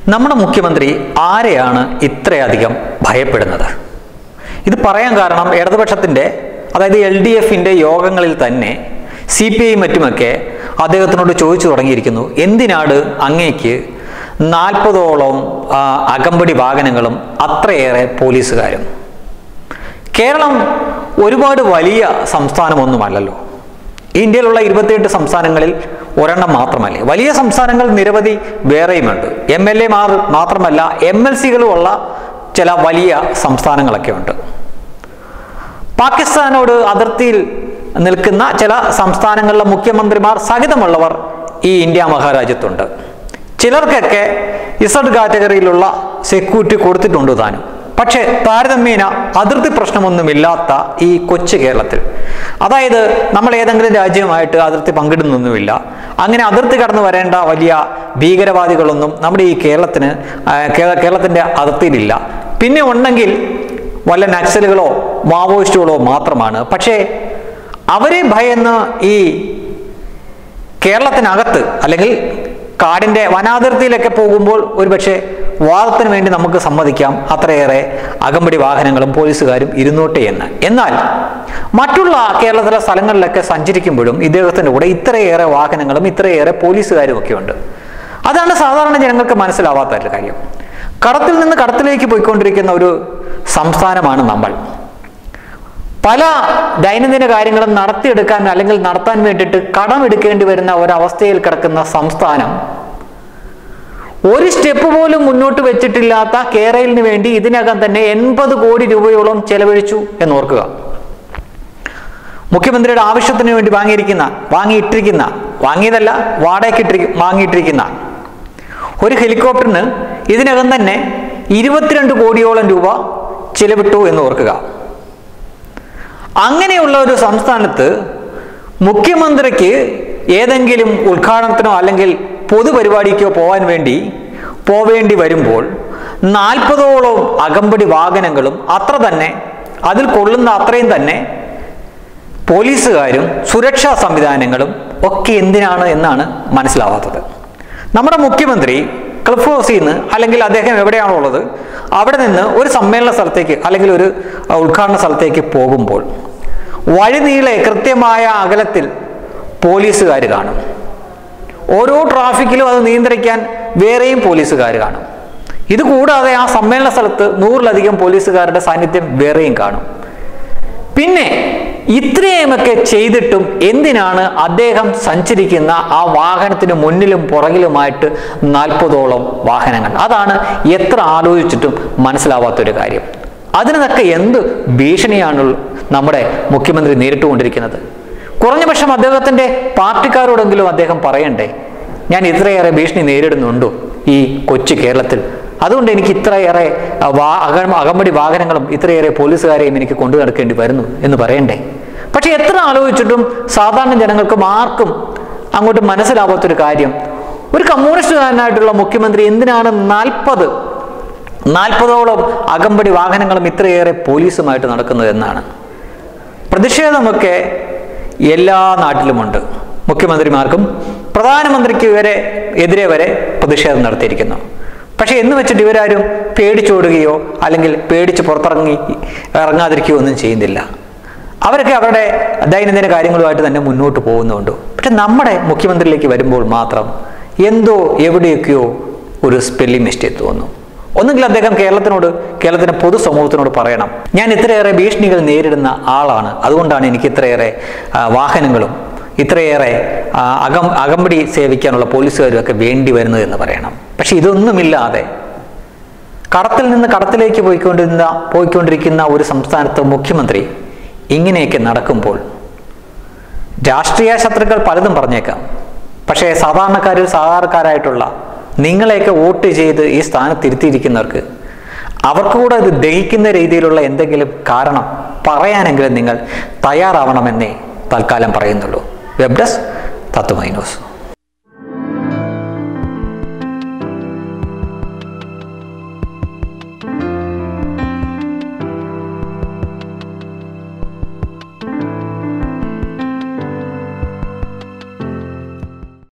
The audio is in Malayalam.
നമ്മുടെ മുഖ്യമന്ത്രി ആരെയാണ് ഇത്രയധികം ഭയപ്പെടുന്നത് ഇത് പറയാൻ കാരണം ഇടതുപക്ഷത്തിൻ്റെ അതായത് എൽ ഡി എഫിൻ്റെ യോഗങ്ങളിൽ തന്നെ സി പി ഐ മറ്റുമൊക്കെ അദ്ദേഹത്തിനോട് ചോദിച്ചു തുടങ്ങിയിരിക്കുന്നു എന്തിനാണ് അങ്ങേക്ക് നാൽപ്പതോളം ആ, അകമ്പടി വാഹനങ്ങളും അത്രയേറെ പോലീസുകാരും കേരളം ഒരുപാട് വലിയ സംസ്ഥാനമൊന്നുമല്ലല്ലോ ഇന്ത്യയിലുള്ള ഇരുപത്തിയെട്ട് സംസ്ഥാനങ്ങളിൽ ഒരെണ്ണം മാത്രമല്ലേ വലിയ സംസ്ഥാനങ്ങൾ നിരവധി വേറെയുമുണ്ട് എം എൽ എമാർ മാത്രമല്ല എം എൽ സികളുമുള്ള ചില വലിയ സംസ്ഥാനങ്ങളൊക്കെ ഉണ്ട് പാകിസ്ഥാനോട് അതിർത്തിയിൽ നിൽക്കുന്ന ചില സംസ്ഥാനങ്ങളിലെ മുഖ്യമന്ത്രിമാർ സഹിതമുള്ളവർ ഈ ഇന്ത്യ മഹാരാജ്യത്തുണ്ട് ചിലർക്കൊക്കെ ഇസഡ് കാറ്റഗറിയിലുള്ള സെക്യൂരിറ്റി കൊടുത്തിട്ടുണ്ട് താനും പക്ഷേ താരതമ്യേന അതിർത്തി പ്രശ്നമൊന്നുമില്ലാത്ത ഈ കൊച്ചു കേരളത്തിൽ അതായത് നമ്മൾ ഏതെങ്കിലും രാജ്യവുമായിട്ട് അതിർത്തി പങ്കിടുന്നൊന്നുമില്ല അങ്ങനെ അതിർത്തി കടന്നു വരേണ്ട വലിയ ഭീകരവാദികളൊന്നും നമ്മുടെ ഈ കേരളത്തിന് ആ, കേ- കേരളത്തിൻ്റെ അതിർത്തിയിലില്ല പിന്നെ ഉണ്ടെങ്കിൽ വല്ല നക്സലുകളോ മാവോയിസ്റ്റുകളോ മാത്രമാണ് പക്ഷേ അവരെ ഭയന്ന് ഈ കേരളത്തിനകത്ത് അല്ലെങ്കിൽ കാടിൻ്റെ വനാതിർത്തിയിലൊക്കെ പോകുമ്പോൾ ഒരുപക്ഷെ വാദത്തിന് വേണ്ടി നമുക്ക് സമ്മതിക്കാം അത്രയേറെ അകമ്പടി വാഹനങ്ങളും പോലീസുകാരും ഇരുന്നോട്ടെ എന്ന് എന്നാൽ മറ്റുള്ള കേരളത്തിലെ സ്ഥലങ്ങളിലൊക്കെ സഞ്ചരിക്കുമ്പോഴും ഇദ്ദേഹത്തിൻ്റെ കൂടെ ഇത്രയേറെ വാഹനങ്ങളും ഇത്രയേറെ പോലീസുകാരും ഒക്കെ ഉണ്ട് അതാണ് സാധാരണ ജനങ്ങൾക്ക് മനസ്സിലാവാത്ത ഒരു കാര്യം കടത്തിൽ നിന്ന് കടത്തിലേക്ക് പോയിക്കൊണ്ടിരിക്കുന്ന ഒരു സംസ്ഥാനമാണ് നമ്മൾ പല ദൈനംദിന കാര്യങ്ങളും നടത്തിയെടുക്കാൻ അല്ലെങ്കിൽ നടത്താൻ വേണ്ടിയിട്ട് കടമെടുക്കേണ്ടി വരുന്ന ഒരവസ്ഥയിൽ കിടക്കുന്ന സംസ്ഥാനം ഒരു സ്റ്റെപ്പ് പോലും മുന്നോട്ട് വെച്ചിട്ടില്ലാത്ത കേരളിന് വേണ്ടി ഇതിനകം തന്നെ എൺപത് കോടി രൂപയോളം ചെലവഴിച്ചു എന്ന് ഓർക്കുക മുഖ്യമന്ത്രിയുടെ ആവശ്യത്തിന് വേണ്ടി വാങ്ങിയിരിക്കുന്ന വാങ്ങിയിട്ടിരിക്കുന്ന വാങ്ങിയതല്ല വാടകയ്ക്ക് ഇട്ടിരി വാങ്ങിയിട്ടിരിക്കുന്ന ഒരു ഹെലികോപ്റ്ററിന് ഇതിനകം തന്നെ ഇരുപത്തിരണ്ട് കോടിയോളം രൂപ ചിലവിട്ടു എന്ന് ഓർക്കുക അങ്ങനെയുള്ള ഒരു സംസ്ഥാനത്ത് മുഖ്യമന്ത്രിക്ക് ഏതെങ്കിലും ഉദ്ഘാടനത്തിനോ അല്ലെങ്കിൽ പൊതുപരിപാടിക്കോ പോകാൻ വേണ്ടി പോവേണ്ടി വരുമ്പോൾ നാൽപ്പതോളം അകമ്പടി വാഹനങ്ങളും അത്ര തന്നെ അതിൽ കൊള്ളുന്ന അത്രയും തന്നെ പോലീസുകാരും സുരക്ഷാ സംവിധാനങ്ങളും ഒക്കെ എന്തിനാണ് എന്നാണ് മനസ്സിലാവാത്തത് നമ്മുടെ മുഖ്യമന്ത്രി ക്ലിഫ് ഹൗസിൽ നിന്ന് അല്ലെങ്കിൽ അദ്ദേഹം എവിടെയാണോ ഉള്ളത് അവിടെ നിന്ന് ഒരു സമ്മേളന സ്ഥലത്തേക്ക് അല്ലെങ്കിൽ ഒരു അഹ്, ഉദ്ഘാടന സ്ഥലത്തേക്ക് പോകുമ്പോൾ വഴിനീളെ കൃത്യമായ അകലത്തിൽ പോലീസുകാർ കാണും ഓരോ ട്രാഫിക്കിലും അത് നിയന്ത്രിക്കാൻ വേറെയും പോലീസുകാർ കാണും ഇത് കൂടാതെ ആ സമ്മേളന സ്ഥലത്ത് നൂറിലധികം പോലീസുകാരുടെ സാന്നിധ്യം വേറെയും കാണും പിന്നെ ഇത്രയുമൊക്കെ ചെയ്തിട്ടും എന്തിനാണ് അദ്ദേഹം സഞ്ചരിക്കുന്ന ആ വാഹനത്തിന് മുന്നിലും പുറകിലുമായിട്ട് നാൽപ്പതോളം വാഹനങ്ങൾ അതാണ് എത്ര ആലോചിച്ചിട്ടും മനസ്സിലാവാത്തൊരു കാര്യം അതിനൊക്കെ എന്ത് ഭീഷണിയാണ് നമ്മുടെ മുഖ്യമന്ത്രി നേരിട്ടുകൊണ്ടിരിക്കുന്നത് കുറഞ്ഞ പക്ഷം അദ്ദേഹത്തിൻ്റെ പാർട്ടിക്കാരോടെങ്കിലും അദ്ദേഹം പറയണ്ടേ ഞാൻ ഇത്രയേറെ ഭീഷണി നേരിടുന്നുണ്ടോ ഈ കൊച്ചു കേരളത്തിൽ അതുകൊണ്ട് എനിക്ക് ഇത്രയേറെ ആ, വാ അക- അകമ്പടി വാഹനങ്ങളും ഇത്രയേറെ പോലീസുകാരെയും എനിക്ക് കൊണ്ടു നടക്കേണ്ടി വരുന്നു എന്ന് പറയണ്ടേ പക്ഷെ എത്ര ആലോചിച്ചിട്ടും സാധാരണ ജനങ്ങൾക്കും ആർക്കും അങ്ങോട്ട് മനസ്സിലാവാത്തൊരു കാര്യം ഒരു കമ്മ്യൂണിസ്റ്റുകാരനായിട്ടുള്ള മുഖ്യമന്ത്രി എന്തിനാണ് നാൽപ്പത് നാൽപ്പതോളം അകമ്പടി വാഹനങ്ങളും ഇത്രയേറെ പോലീസുമായിട്ട് നടക്കുന്നത് എന്നാണ് പ്രതിഷേധമൊക്കെ എല്ലാ നാട്ടിലുമുണ്ട് മുഖ്യമന്ത്രിമാർക്കും പ്രധാനമന്ത്രിക്ക് വരെ എതിരെ വരെ പ്രതിഷേധം നടത്തിയിരിക്കുന്നു പക്ഷെ എന്ന് വെച്ചിട്ട് ഇവരാരും പേടിച്ചോടുകയോ അല്ലെങ്കിൽ പേടിച്ച് പുറത്തിറങ്ങി ഇറങ്ങാതിരിക്കുകയോ ഒന്നും ചെയ്യുന്നില്ല അവരൊക്കെ അവരുടെ ദൈനംദിന കാര്യങ്ങളുമായിട്ട് തന്നെ മുന്നോട്ട് പോകുന്നുണ്ട് പക്ഷെ നമ്മുടെ മുഖ്യമന്ത്രിയിലേക്ക് വരുമ്പോൾ മാത്രം എന്തോ എവിടെയൊക്കെയോ ഒരു സ്പെല്ലിംഗ് മിസ്റ്റേക്ക് തോന്നുന്നു ഒന്നുകിൽ അദ്ദേഹം കേരളത്തിനോട് കേരളത്തിൻ്റെ പൊതുസമൂഹത്തിനോട് പറയണം ഞാൻ ഇത്രയേറെ ഭീഷണികൾ നേരിടുന്ന ആളാണ് അതുകൊണ്ടാണ് എനിക്ക് ഇത്രയേറെ ആ, വാഹനങ്ങളും ഇത്രയേറെ ആ, അകം അകമ്പടി സേവിക്കാനുള്ള പോലീസുകാരും ഒക്കെ വേണ്ടി വരുന്നത് എന്ന് പറയണം പക്ഷെ ഇതൊന്നുമില്ലാതെ കടത്തിൽ നിന്ന് കടത്തിലേക്ക് പോയിക്കൊണ്ടിരുന്ന പോയിക്കൊണ്ടിരിക്കുന്ന ഒരു സംസ്ഥാനത്ത് മുഖ്യമന്ത്രി ഇങ്ങനെയൊക്കെ നടക്കുമ്പോൾ രാഷ്ട്രീയ ശത്രുക്കൾ പലതും പറഞ്ഞേക്കാം പക്ഷേ സാധാരണക്കാരിൽ സാധാരണക്കാരായിട്ടുള്ള നിങ്ങളെയൊക്കെ വോട്ട് ചെയ്ത് ഈ സ്ഥാനത്തിരുത്തിയിരിക്കുന്നവർക്ക് അവർക്ക് കൂടെ ഇത് ദഹിക്കുന്ന രീതിയിലുള്ള എന്തെങ്കിലും കാരണം പറയാനെങ്കിലും നിങ്ങൾ തയ്യാറാവണമെന്നേ തൽക്കാലം പറയുന്നുള്ളൂ വെബ് ഡെസ്ക് തത്വമൈ ന്യൂസ്